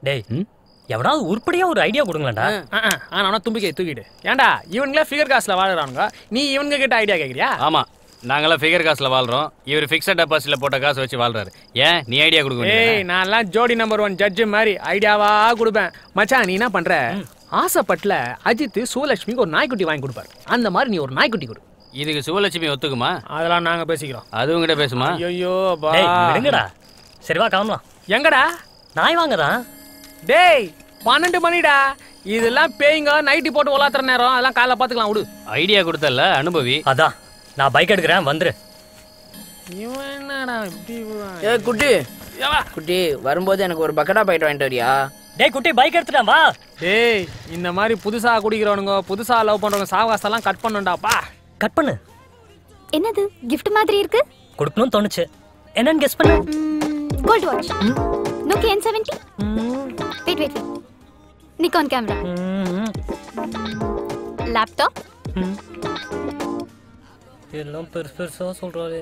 டேய் எவனாவது உருப்படியா ஒரு ஐடியா கொடுங்களேன்டா ஆனா தும்பிக்கை தூக்கிடு ஏன்டா இவனுங்களே ஃபிகர் காசுல வாழுறானுங்க நீ இவனுங்க கிட்ட ஐடியா கேக்குறியா ஆமா நாங்களாம் ஃபிகர் காசுல வாழ்றோம் இவர் ஃபிக்ஸட் டெபாசிட்ல போட்ட காசு வச்சு வாழ்றாரு ஏன் நீ ஐடியா கொடுக்க ஏய் வேண்டியதுதானே? நான்லாம் ஜோடி நம்பர் ஒன் ஜட்ஜு மாதிரி ஐடியாவா கொடுப்பேன் மச்சான் நீ என்ன பண்ற ஆசைப்பட்டல அஜித் சுவலட்சுமிக்கு ஒரு நாய்க்குட்டி வாங்கி கொடுப்பாரு அந்த மாதிரி நீ ஒரு நாய்க்குட்டி கொடு இதுக்கு சிவலட்சுமி ஒத்துக்குமா அதெல்லாம் நாங்க பேசிக்கிறோம் அது உங்ககிட்ட பேசுமா ஐயோ பா டேய் விடுங்கடா சரி வா கிளம்பலாம் எங்கடா நாய் வாங்கதான் டேய் பன்னெண்டு மணிடா இதெல்லாம் பேய்ங்க நைட்டி போட்டு உலாத்துற நேரம் அதெல்லாம் காலைல பாத்துக்கலாம் விடு ஐடியா கொடுத்தல அனுபவி அதான் நான் பைக் எடுக்கிறேன் வந்துரு இவன் என்னடா இப்படி ஏ குட்டி குட்டி வரும்போது எனக்கு ஒரு பக்கெட்டா பாயிட்டு வாங்கிட்டு வரியா டேய் குட்டி பைக் எடுத்துட்டேன் வா டேய் இந்த மாதிரி புதுசா குடிக்கிறவனுங்க புதுசா லவ் பண்றவங்க சாவகாசெல்லாம் கட் பண்ணுண்டாப்பா கட் பண்ணு என்னது gift மாதிரி இருக்கு கொடுக்கணும்னு தோணுச்சு என்னன்னு கெஸ் பண்ணு gold watch Nokia N seventy wait wait Nikon camera laptop எல்லாம் பெருசு பெருசா சொல்றாரு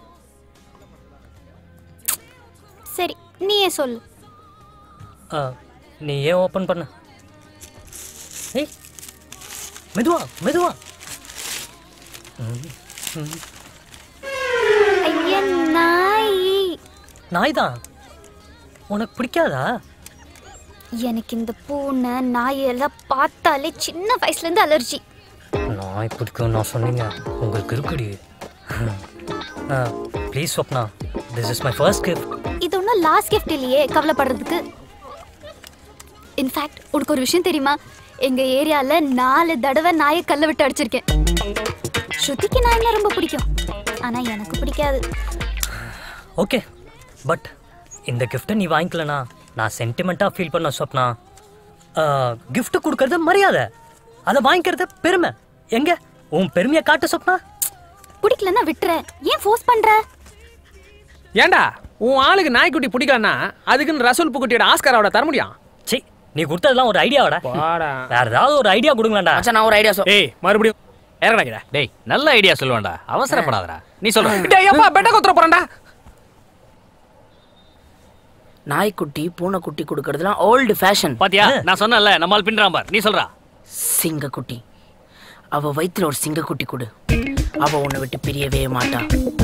சரி நீயே சொல்லு ஆ, நீ ஏன் ஓப்பன் பண்ண ஏய் மெதுவா மெதுவா ஐயா நாய் நாய் தான் உனக்கு பிடிக்காதா எனக்கு இந்த பூனை நாய் எல்லாம் பார்த்தாலே சின்ன வயசுல இருந்து அலர்ஜி நாய் பிடிக்கும் நான் சொன்னீங்க உங்களுக்கு இருக்குடி please Swapna this is my first gift இது ஒன்றும் லாஸ்ட் gift இல்லையே கவலைப்படுறதுக்கு இன்ஃபேக்ட் உனக்கு ஒரு விஷயம் தெரியுமா எங்க ஏரியால நாலு தடவை நாயை கல்ல விட்டு அடிச்சிருக்கேன் ஸ்ருதிக்கு நாய்னா ரொம்ப பிடிக்கும் ஆனா எனக்கு பிடிக்காது ஓகே பட் இந்த கிஃப்ட்டை நீ வாங்கிக்கலனா நான் சென்டிமெண்ட்டாக ஃபீல் பண்ண ஸ்வப்னா gift கொடுக்கறது மரியாதை அதை வாங்கிக்கிறது பெருமை எங்க உன் பெருமையை காட்டு சொப்னா பிடிக்கலன்னா விட்டுறேன் ஏன் ஃபோர்ஸ் பண்ற ஏன்டா உன் ஆளுக்கு நாய்க்குட்டி பிடிக்கலன்னா அதுக்குன்னு ரசூல் புக்குட்டியோட ஆஸ்காரோட தர முடியும் சி நீ கொடுத்ததெல்லாம் ஒரு ஐடியாவாடா வாடா வேற ஏதாவது ஒரு ஐடியா கொடுங்களேன்டா மச்சான் நான் ஒரு ஐடியா சொல் ஏய் மறுபடியும் இறங்கடா டேய் நல்ல ஐடியா சொல்லுவேன்டா அவசரப்படாதடா நீ சொல்ற டேய் அப்பா பெட்ட கொத்துற போறேன்டா நாய்க்குட்டி பூனைக்குட்டி கொடுக்கறதுலாம் ஓல்டு ஃபேஷன் பாத்தியா நான் சொன்னேன்ல நம்மால் பின்றான் பார் நீ சொல்றா சிங்கக்குட்டி அவ வயித்துல ஒரு சிங்கக்குட்டி கொடு அவ உன்னை விட்டு பிரியவே மாட்டா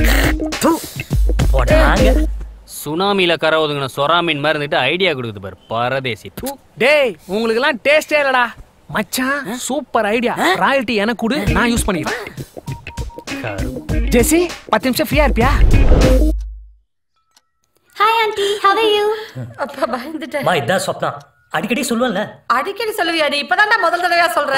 போடாங்க சுனாமியில கரை ஒதுங்கின சொரா மீன் மாதிரி இருந்துட்டு ஐடியா கொடுக்குது பாரு பரதேசி தூ டேய் உங்களுக்கு எல்லாம் டேஸ்டே இல்லடா மச்சான் சூப்பர் ஐடியா ராயல்ட்டி எனக்கு கொடு நான் யூஸ் பண்ணிக்கிறேன் ஜெசி பத்து நிமிஷம் ஃப்ரீயா இருப்பியா hi aunty how are you அப்பா பயந்துட்டேன் மா இதான் சொப்னா அடிக்கடி சொல்லுவேன்ல அடிக்கடி சொல்லுவியா நீ இப்பதான்டா முதல் தடவையா சொல்ற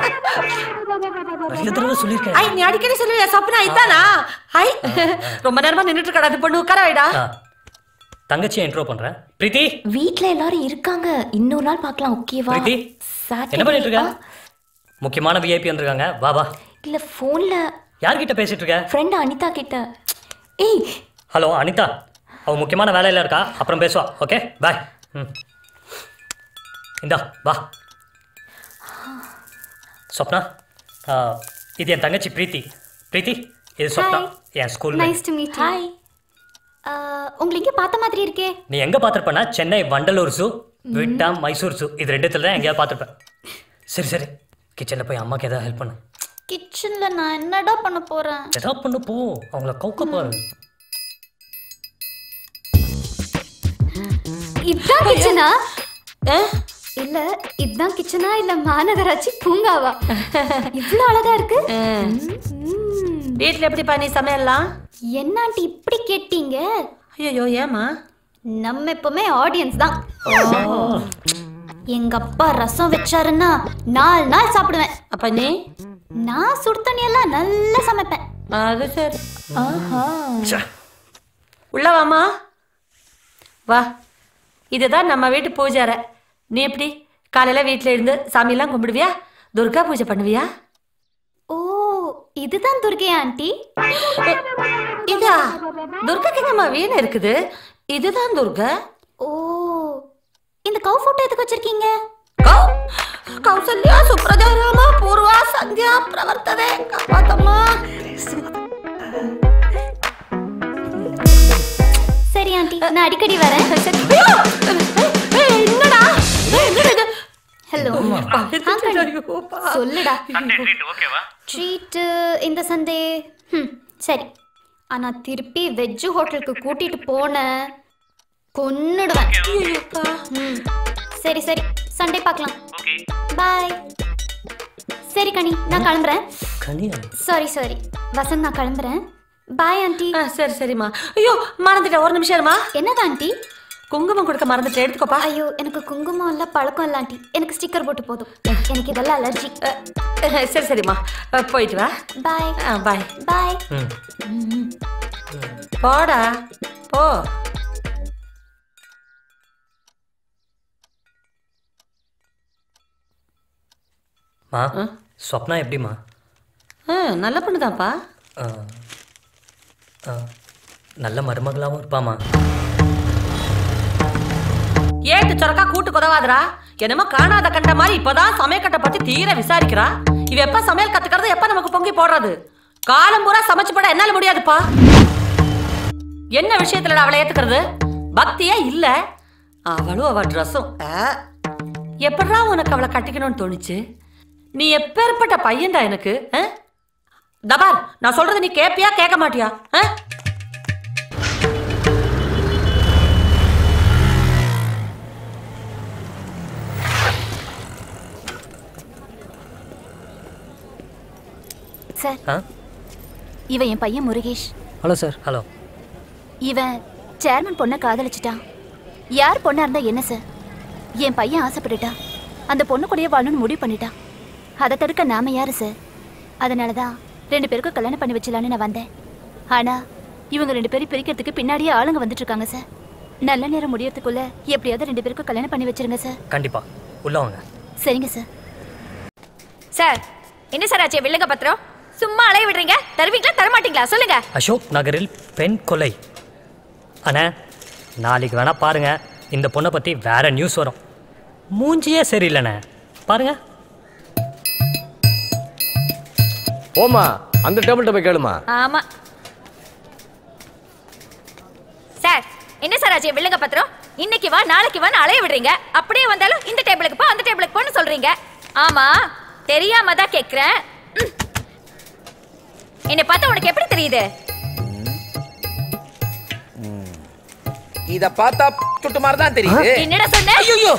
நிறைய தடவை சொல்லியிருக்கேன் ஐ நீ அடிக்கடி சொல்லுவியா சொப்னா இதானா ஐ ரொம்ப நேரமா நின்னுட்டு இருக்கடா அது பொண்ணு உட்கார வைடா ஆ, தங்கச்சியை இன்ட்ரோ பண்றேன் பிரீத்தி வீட்ல எல்லாரும் இருக்காங்க இன்னொரு நாள் பார்க்கலாம் ஓகேவா பிரீத்தி என்ன பண்ணிட்டு இருக்க முக்கியமான விஐபி வந்திருக்காங்க வா வா இல்ல போன்ல யார்கிட்ட பேசிட்டு இருக்க ஃப்ரெண்ட் அனிதா கிட்ட ஏய் ஹலோ அனிதா அவ முக்கியமான வேலையில இருக்கா அப்புறம் பேசுவா ஓகே பாய் ம் இந்தா வா சொப்னா ஆ, இது என் தங்கச்சி பிரீத்தி பிரீத்தி இது சொப்னா என் school nice to meet hi உங்களை இங்கே பார்த்த மாதிரி இருக்கே நீ எங்க பார்த்திருப்பனா சென்னை வண்டலூர் ஜூ விட்டாம் மைசூர் ஜூ இது ரெண்டுத்துல தான் எங்கேயாவது பார்த்திருப்பேன் சரி சரி கிச்சன்ல போய் அம்மாக்கு ஏதாவது ஹெல்ப் பண்ணு கிச்சன்ல நான் என்னடா பண்ண போறேன் ஏதாவது பண்ணு போ அவங்கள கவுக்க பாரு இதுதான் கிச்சனா இல்ல இதுதான் கிச்சனா இல்ல மாநகராட்சி பூங்காவா இவ்ளோ அழகா இருக்கு வீட்ல எப்படி பண்ணி சமையல்லாம் என்ன ஆண்டி இப்படி கேட்டீங்க ஐயோ ஏமா நம்ம எப்பவுமே ஆடியன்ஸ் தான் எங்க அப்பா ரசம் வச்சாருன்னா நாலு நாள் சாப்பிடுவேன் அப்ப நீ நான் சுடு தண்ணி எல்லாம் நல்லா சமைப்பேன் அது சரி ஆஹா உள்ள வாமா வா இதுதான் நம்ம வீட்டு பூஜை அறை நீ எப்படி காலையில வீட்ல இருந்து சாமியெல்லாம் கும்பிடுவியா துர்கா பூஜை பண்ணுவியா ஓ இதுதான் துர்கை ஆண்டி இதா துர்காக்கு எங்கம்மா வீணை இருக்குது இதுதான் துர்கா ஓ இந்த கவு போட்டோ எதுக்கு வச்சிருக்கீங்க கௌ கௌசல்யா சுப்ரஜா ராமா பூர்வா சந்தியா பிரவர்த்ததே காப்பாத்தம்மா சரி ஆண்டி நான் அடிக்கடி வரேன் ஐயோ! ஏய், என்னடா சொல்லுடா ட்ரீட் இந்த சண்டே ம் சரி ஆனா திருப்பி வெஜ் ஹோட்டலுக்கு கூட்டிட்டு போன கொன்னுடுவேன் ம் சரி சரி சண்டே பார்க்கலாம் பாய் சரி கனி நான் கிளம்புறேன் கனியா சாரி சாரி வசந்த் நான் கிளம்புறேன் பாய் ஆண்டி ஆ, சரி சரிம்மா ஐயோ மறந்துட்டேன் ஒரு நிமிஷம் இருமா என்னது ஆண்டி குங்குமம் கொடுக்க மறந்துட்டேன் எடுத்துக்கோப்பா ஐயோ எனக்கு குங்குமம் இல்ல பழக்கம் இல்ல ஆண்டி எனக்கு ஸ்டிக்கர் போட்டு போதும் எனக்கு இதெல்லாம் அலர்ஜி அஹ், சரி சரிம்மா அஹ், போயிட்டு வா பாய் ஆ பாய் பாய் ம் போடா போ மா ஸ்வப்னா எப்படிம்மா ஆ நல்ல பொண்ணுதான்ப்பா ஆ, ஆ, நல்ல மருமகளாகவும் இருப்பாம்மா ஏட்டு சொரக்கா கூட்டு குதவாதரா என்னமோ காணாத கண்ட மாதிரி இப்பதான் சமையக்கட்டை பத்தி தீர விசாரிக்கிறா இவ எப்ப சமையல் கத்துக்கிறது எப்ப நமக்கு பொங்கி போடுறது காலம் பூரா சமைச்சு போட என்னால முடியாதுப்பா என்ன விஷயத்துல அவளை ஏத்துக்கிறது பக்தியே இல்ல அவளும் அவ ட்ரெஸ்ஸும் எப்படா உனக்கு அவளை கட்டிக்கணும்னு தோணுச்சு நீ எப்பேற்பட்ட பையன்டா எனக்கு ஆ? தபார் நான் சொல்றது நீ கேப்பியா கேட்க மாட்டியா ஆ? சார் ஆ இவன் என் பையன் முருகேஷ் ஹலோ சார் ஹலோ இவன் சேர்மன் பொண்ணை காதலிச்சிட்டான் யார் பொண்ணா இருந்தா என்ன சார் என் பையன் ஆசைப்பட்டுட்டான் அந்த பொண்ணு கூடயே வாழணும்னு முடிவு பண்ணிட்டான் அதை தடுக்க நாம யாரு சார் அதனால தான் ரெண்டு பேருக்கும் கல்யாணம் பண்ணி வச்சலான்னு நான் வந்தேன் ஆனா இவங்க ரெண்டு பேரும் பிரிக்கிறதுக்கு பின்னாடியே ஆளுங்க வந்துட்டு இருக்காங்க சார் நல்ல நேரம் முடியறதுக்குள்ள எப்படியாவது ரெண்டு பேருக்கும் கல்யாணம் பண்ணி வச்சிருங்க சார் கண்டிப்பா உள்ள வாங்க சரிங்க சார் சார் என்ன சார் ஆச்சு வில்லுங்க பத்திரம் சும்மா அலைய விடுறீங்க தருவீங்களா தரமாட்டீங்களா சொல்லுங்க அசோக் நகரில் பெண் கொலை அண்ணா நாளைக்கு வேணா பாருங்க இந்த பொண்ணை பற்றி வேற நியூஸ் வரும் மூஞ்சியே சரியில்லைண்ணே பாருங்க ஓமா அந்த டேபிள்கிட்ட போய் கேளுமா ஆமா சார் என்ன சார் ஆச்சு வில்லுங்க பத்திரம் இன்னைக்கு வா நாளைக்கு வா அலைய விடுறீங்க அப்படியே வந்தாலும் இந்த டேபிளுக்கு போ அந்த டேபிளுக்கு போன்னு சொல்றீங்க ஆமா தெரியாம தான் கேக்குறேன் ம். என்னை பார்த்தா உனக்கு எப்படி தெரியுது இத பார்த்தா சுட்டு மாதிரி தான் தெரியுது என்னடா சொன்ன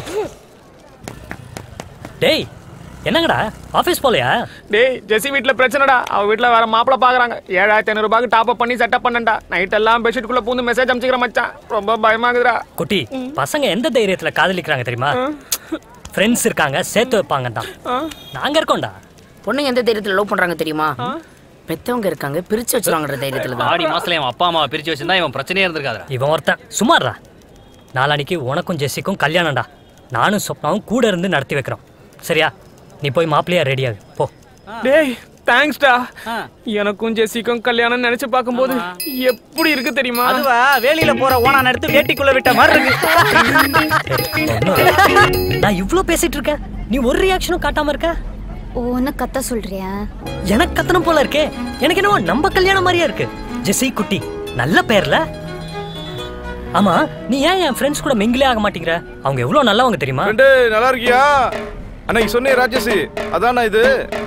டேய் என்னங்கடா ஆஃபீஸ் போலையா டேய் ஜெசி வீட்ல பிரச்சனைடா அவ வீட்ல வேற மாப்பிள பாக்குறாங்க ஏழாயிரத்தி ஐநூறு ரூபாய்க்கு டாப் அப் பண்ணி செட்டப் பண்ணண்டா நைட் எல்லாம் பெட்ஷீட் குள்ள பூந்து மெசேஜ் அனுப்பிச்சிக்கிற மச்சான் ரொம்ப பயமாகுதுடா குட்டி பசங்க எந்த தைரியத்துல காதலிக்கிறாங்க தெரியுமா ஃப்ரெண்ட்ஸ் இருக்காங்க சேர்த்து வைப்பாங்க தான் நாங்க இருக்கோம்டா பொண்ணுங்க எந்த தைரியத்துல லவ் பண்றாங்க தெரியுமா பெத்தவங்க இருக்காங்க பிரிச்சு வச்சிருவாங்கன்ற தைரியத்துல தான் ஆடி மாசத்துல இவன் அப்பா அம்மாவை பிரிச்சு வச்சிருந்தா இவன் பிரச்சனையே இருந்திருக்காதுடா இவன் ஒருத்தன் சும்மாடுறா நாளானிக்கு உனக்கும் ஜெஸ்ஸிக்கும் கல்யாணம்டா நானும் சொப்னாவும் கூட இருந்து நடத்தி வைக்கிறோம் சரியா நீ போய் மாப்பிள்ளையா ரெடியாகு போ டேய் தேங்க்ஸ்டா எனக்கும் ஜெசிக்கும் கல்யாணம் நினைச்சு பார்க்கும்போது எப்படி இருக்கு தெரியுமா அதுவா வேலியில போற ஓனான் எடுத்து வேட்டிக்குள்ள விட்ட மாதிரி இருக்கு ஒண்ணும் இல்ல. நான் இவ்ளோ பேசிட்டு இருக்கேன் நீ ஒரு ரியாக்ஷனும் காட்டாம இருக்க ஒன்னு கத்த சொல்றியா எனக்கு கத்தனம் போல இருக்கே எனக்கு என்னவோ நம்ம கல்யாணம் மாதிரியா இருக்கு ஜெசி குட்டி நல்ல பேர்ல ஆமா நீ ஏன் என் ஃப்ரெண்ட்ஸ் கூட மிங்கிலே ஆக மாட்டேங்கிற அவங்க எவ்வளவு நல்லவங்க தெரியுமா ஃப்ரெண்டு நல்லா இருக்கியா அன்னைக்கு சொன்னே ராஜேஷ் அதானா இது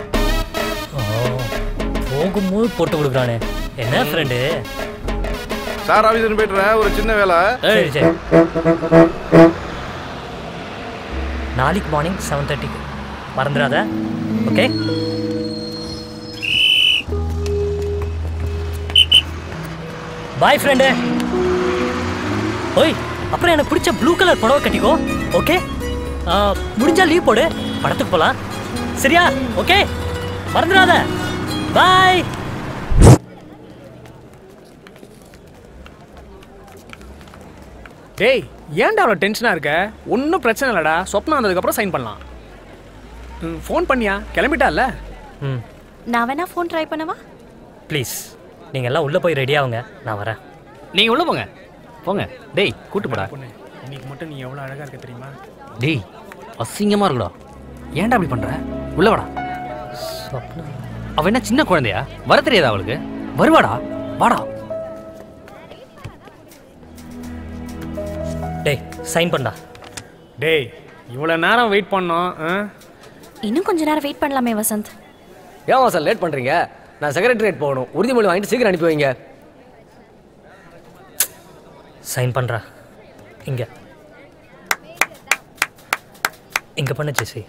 போகும்போது போட்டு கொடுக்குறானே என்ன ஃப்ரெண்டு சார் ஆஃபீஸ் போயிட்டுறேன் ஒரு சின்ன வேலை சரி சரி நாளைக்கு மார்னிங் செவன் தேர்ட்டிக்கு மறந்துடாத ஓகே பாய் ஃப்ரெண்டு ஓய் அப்புறம் எனக்கு பிடிச்ச ப்ளூ கலர் புடவை கட்டிக்கோ ஓகே முடிஞ்சா லீவ் போடு படத்துக்கு போலாம் சரியா ஓகே மறந்துடாத பாய் டேய் ஏன்டா அவ்வளோ டென்ஷனா இருக்க ஒன்றும் பிரச்சனை இல்லடா சொப்னா வந்ததுக்கப்புறம் சைன் பண்ணலாம் ஃபோன் பண்ணியா கிளம்பிட்டால ம் நான் வேணா ஃபோன் ட்ரை பண்ணவா ப்ளீஸ் நீங்கள் எல்லாம் உள்ளே போய் ரெடி ஆகுங்க நான் வரேன் நீங்க உள்ள போங்க போங்க டேய் கூட்டு போடா பொண்ணு இன்னைக்கு மட்டும் நீ எவ்வளோ அழகா இருக்க தெரியுமா டேய் அசிங்கமா இருக்குடா ஏன்டா அப்படி பண்ற உள்ள வாடா சொப்னா அவ என்ன சின்ன குழந்தையா வர தெரியாதா அவளுக்கு வருவாடா வாடா டேய் சைன் பண்ணா டேய் இவ்வளோ நேரம் வெயிட் பண்ணோம் ஆ? இன்னும் கொஞ்ச நேரம் வெயிட் பண்ணலாமே வசந்த் ஏன் சார் லேட் பண்றீங்க நான் செக்ரட்டரியேட் போகணும் உறுதிமொழி வாங்கிட்டு சீக்கிரம் அனுப்பி வைங்க சைன் பண்றா இங்க இங்க பண்ண ஜெசி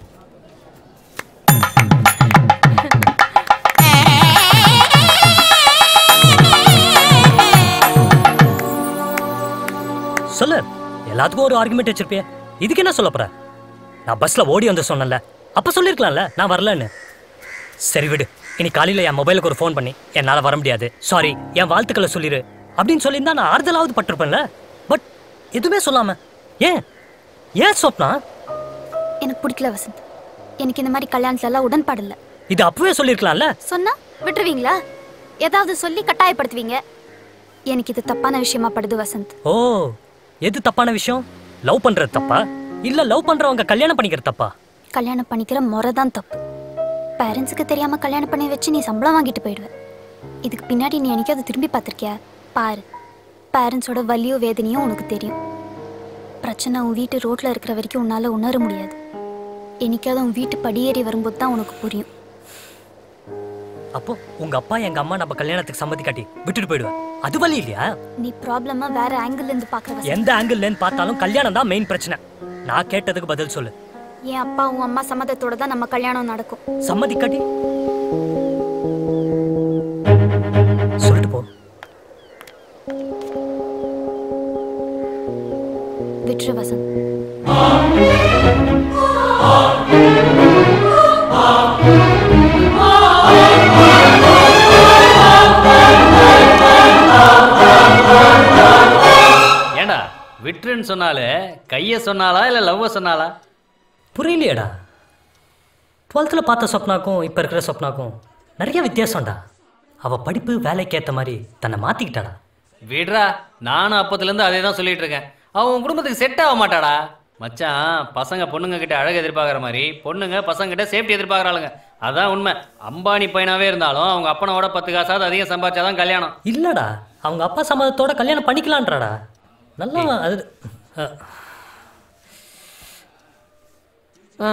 சொல்லு எல்லாத்துக்கும் ஒரு ஆர்குமெண்ட் வச்சிருப்பிய இதுக்கு என்ன சொல்ல போற நான் பஸ்ல ஓடி வந்து சொன்னேன்ல அப்ப சொல்லிருக்கலாம்ல நான் வரலன்னு சரி விடு இனி காலையில என் மொபைலுக்கு ஒரு ஃபோன் பண்ணி என்னால வர முடியாது சாரி என் வாழ்த்துக்களை சொல்லிரு அப்படின்னு சொல்லியிருந்தா நான் ஆறுதலாவது பட்டிருப்பேன்ல பட் எதுவுமே சொல்லாம ஏன் ஏன் சொப்னா எனக்கு பிடிக்கல வசந்த் எனக்கு இந்த மாதிரி கல்யாணத்துல எல்லாம் உடன்பாடு இல்ல இது அப்பவே சொல்லிருக்கலாம்ல சொன்னா விட்டுருவீங்களா ஏதாவது சொல்லி கட்டாயப்படுத்துவீங்க எனக்கு இது தப்பான விஷயமா படுது வசந்த் ஓ எது தப்பான விஷயம் லவ் பண்றது தப்பா இல்ல லவ் பண்றவங்க கல்யாணம் பண்ணிக்கிறது தப்பா கல்யாணம் பண்ணிக்கிற முறை தான் தப்பு பேரண்ட்ஸுக்கு தெரியாம கல்யாணம் பண்ணி வச்சு நீ சம்பளம் வாங்கிட்டு போயிடுவ இதுக்கு பின்னாடி நீ என்னைக்காவது திரும்பி பார்த்திருக்கியா பாரு பேரண்ட்ஸோட வலியோ வேதனையும் உனக்கு தெரியும் பிரச்சனை உன் வீட்டு ரோட்ல இருக்கிற வரைக்கும் உன்னால உணர முடியாது என்னைக்காவது உன் வீட்டு படியேறி வரும்போது தான் உனக்கு புரியும் அப்போ உங்க அப்பா எங்க அம்மா நம்ம கல்யாணத்துக்கு சம்மதி காட்டி விட்டுட்டு போயிடுவேன் அது வழி இல்லையா நீ ப்ராப்ளமா வேற ஆங்கிள் இருந்து பாக்குற வசந்த். எந்த ஆங்கிள் இருந்து பார்த்தாலும் கல்யாணம் தான் மெயின் பிரச்சனை நான் கேட்டதுக்கு பதில் சொல்லு என் அப்பா உன் அம்மா சம்மதத்தோட தான் நம்ம கல்யாணம் நடக்கும் சம்மதி காட்டி சொல்லிட்டு போ விட்டுரு வசந்த் ஏண்டா விட்டுருன்னு சொன்னாலே கையை சொன்னாலா இல்லை லவ்வை சொன்னாலா புரியலையேடா டுவெல்த்தில் பார்த்த சொப்னாக்கும் இப்போ இருக்கிற சொப்னாக்கும் நிறைய வித்தியாசம்டா அவள் படிப்பு வேலைக்கு ஏற்ற மாதிரி தன்னை மாற்றிக்கிட்டாடா விடுறா நானும் அப்பத்துலேருந்து அதே தான் சொல்லிட்டு இருக்கேன் அவன் உன் குடும்பத்துக்கு செட் ஆக மாட்டாடா மச்சான் பசங்க பொண்ணுங்க கிட்ட அழகு எதிர்பார்க்குற மாதிரி பொண்ணுங்க பசங்க கிட்ட சேஃப்டி எதிர்பார்க்குறாளுங்க அதான் உண்மை அம்பானி பையனாவே இருந்தாலும் அவங்க அப்பனோட பத்து காசாவது அதிகம் சம்பாதிச்சாதான் கல்யாணம் இல்லைடா அவங்க அப்பா சம்மதத்தோட கல்யாணம் பண்ணிக்கலான்றாடா நல்லா அது அஹ், ஆ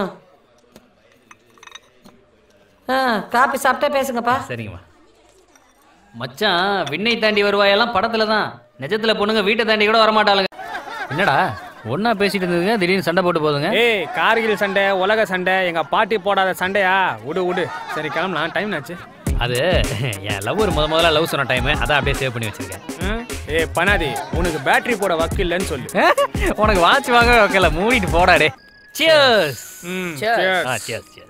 ஆ காப்பி சாப்பிட்டே பேசுங்கப்பா சரிங்கம்மா மச்சான் விண்ணை தாண்டி வருவாயெல்லாம் படத்துல தான் நிஜத்துல பொண்ணுங்க வீட்டை தாண்டி கூட வரமாட்டாளுங்க என்னடா ஒண்ணா பேசிட்டு இருந்ததுங்க திடீர்னு சண்டை போட்டு போதுங்க ஏய் கார்கில் சண்டை உலக சண்டை எங்க பாட்டி போடாத சண்டையா விடு விடு சரி கிளம்பலாம் டைம் ஆச்சு அது என் லவ் ஒரு முத முதல்ல லவ் சொன்ன டைம் அதான் அப்படியே சேவ் பண்ணி வச்சிருக்கேன் ம்? ஏய் பனாதி உனக்கு பேட்டரி போட வக்கு இல்லைன்னு சொல்லு உனக்கு வாட்ச் வாங்க வைக்கல மூடிட்டு போடா டே சியர்ஸ் ம், cheers. cheers. ஆ சியர்ஸ் சியர்ஸ்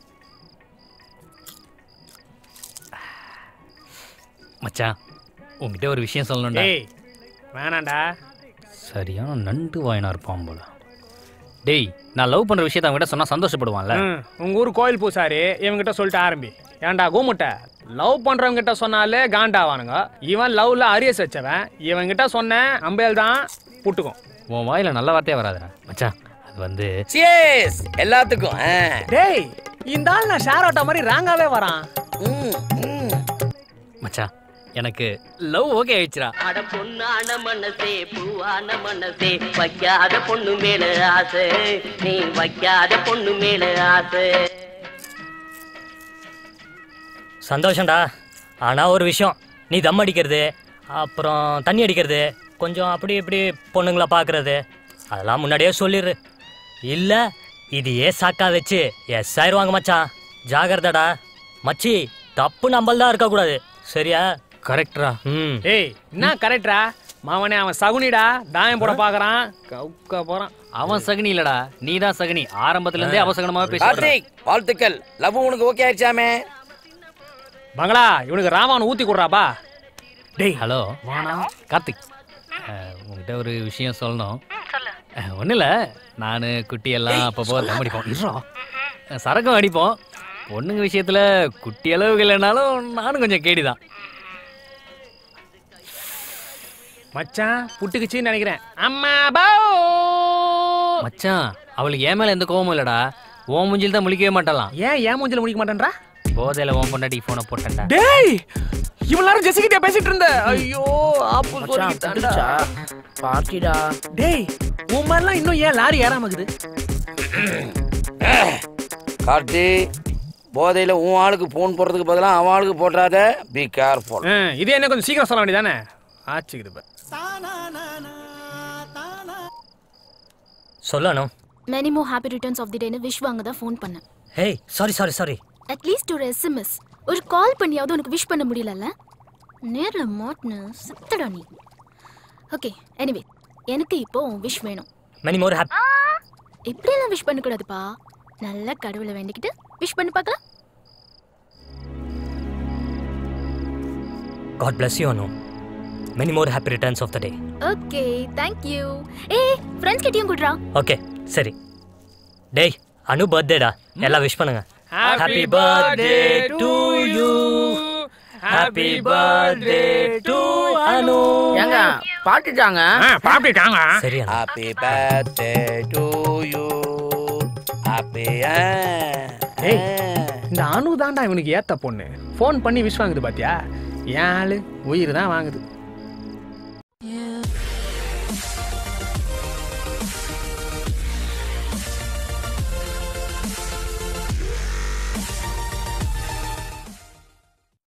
மச்சான் உங்ககிட்ட ஒரு விஷயம் சொல்லணும்டா ஏய் வேணாண்டா சரியான நண்டு வாயினா இருப்பான் போல டேய் நான் லவ் பண்ற விஷயத்த அவங்ககிட்ட சொன்னா சந்தோஷப்படுவான்ல ம், உங்க ஊர் கோயில் பூசாரி இவங்கிட்ட சொல்லிட்டு ஆரம்பி ஏன்டா கூமுட்டை லவ் பண்றவங்க கிட்ட சொன்னாலே காண்டாவானுங்க இவன் லவ்ல அரியஸ் வச்சவன் இவன்கிட்ட சொன்னேன் அம்பேல் தான் புட்டுக்கும் உன் வாயில நல்ல வார்த்தையே வராதுடா மச்சான் அது வந்து சியர்ஸ் எல்லாத்துக்கும் ஆ. டேய் இந்த ஆள் நான் ஷேர் ஆட்டோ மாதிரி ராங்காவே வரான் மச்சான் எனக்கு லவ் ஓகே ஆயிடுச்சுடா அட பொண்ணான மனசே பூவான மனசே வைக்காத பொண்ணு மேல ஆசை நீ வைக்காத பொண்ணு மேல ஆசை சந்தோஷம்டா ஆனால் ஒரு விஷயம் நீ தம் அடிக்கிறது அப்புறம் தண்ணி அடிக்கிறது கொஞ்சம் அப்படி இப்படி பொண்ணுங்களை பார்க்கறது அதெல்லாம் முன்னாடியே சொல்லிடு இல்லை இது ஏ சாக்கா வச்சு எஸ் ஆயிடுவாங்க மச்சான் ஜாகிரதடா மச்சி தப்பு நம்மள் தான் இருக்கக்கூடாது சரியா கரெக்டா ம் ஏய் என்ன கரெக்டா மாவனே அவன் சகுனிடா தாயம் போட பாக்குறான் கவுக்க போறான் அவன் சகுனி இல்லடா நீ தான் சகுனி ஆரம்பத்துல இருந்தே அவசகனமாவே பேசி கார்த்திக் வாழ்த்துக்கள் லவ் உனக்கு ஓகே ஆயிடுச்சாமே மங்களா இவனுக்கு ராமான் ஊத்தி கொடுறாப்பா டேய் ஹலோ கார்த்திக் அஹ், உன்கிட்ட ஒரு விஷயம் சொல்லணும் ஒன்றும் இல்லை நான் குட்டி எல்லாம் அப்பப்போ தம் அடிப்போம் இருறா. அஹ், சரக்கும் அடிப்போம் பொண்ணுங்க விஷயத்துல குட்டி அளவுக்கு இல்லைனாலும் நானும் கொஞ்சம் கேடிதான் மச்சான் புட்டுக்குச்சின்னு நினைக்கிறேன் அம்மா பாவ் மச்சான் அவளுக்கு ஏன் மேல எந்த கோவமும் இல்லடா உன் மூஞ்சில் தான் முழிக்கவே மாட்டலாம் ஏன் ஏன் மூஞ்சில முடிக்க மாட்டேன்றா போதையில உன் பொண்டாட்டி போனை போட்டேன்டா டேய் இவ்வளவு நேரம் ஜெசிகிட்டே பேசிட்டு இருந்த ஐயோ ஆப்பு மச்சான் சொல்லிட்டான்டா புடிச்சா பார்ட்டிடா டேய் உன் மாதிரிலாம் இன்னும் ஏன் லாரி ஏறாம இருக்குது கார்த்தி போதையில் உன் ஆளுக்கு ஃபோன் போடுறதுக்கு பதிலாக அவன் ஆளுக்கு போட்டுறாத பி கேர்ஃபுல் ஆ, இது என்ன கொஞ்சம் சீக்கிரம் சொல்ல வேண்டியதானே ஆச்சுக்குது இப்ப. சொல்லணும் மெனி மோ ஹாப்பி ரிட்டர்ன்ஸ் ஆஃப் தி டேன்னு விஷ் வாங்க தான் ஃபோன் பண்ணேன் hey sorry sorry sorry at least ஒரு எஸ்எம்எஸ் ஒரு கால் பண்ணியாவது உனக்கு விஷ் பண்ண முடியலல்ல நேரில் மாட்டின சித்தடா நீ ஓகே எனிவே எனக்கு இப்போ விஷ் வேணும் மெனி மோர் ஹாப்பி இப்படியெல்லாம் விஷ் பண்ணக்கூடாதுப்பா நல்லா கடவுளை வேண்டிக்கிட்டு விஷ் பண்ணி பார்க்கலாம் god bless you Anu many more happy returns of the day okay thank you ஏய் ஃப்ரெண்ட்ஸ் கிட்டயும் குடுறா ஓகே சரி டேய் அனு பர்த்டேடா எல்லாம் விஷ் பண்ணுங்க Happy birthday to you. Happy birthday to Anu ஏங்க பாட்டுட்டாங்க பாப்பிட்டாங்க சரி Anu happy birthday to you happy ஏய் இந்த அணு தான்டா இவனுக்கு ஏத்த பொண்ணு ஃபோன் பண்ணி விஷ் வாங்குது பாத்தியா என் ஆளு உயிர் தான் வாங்குது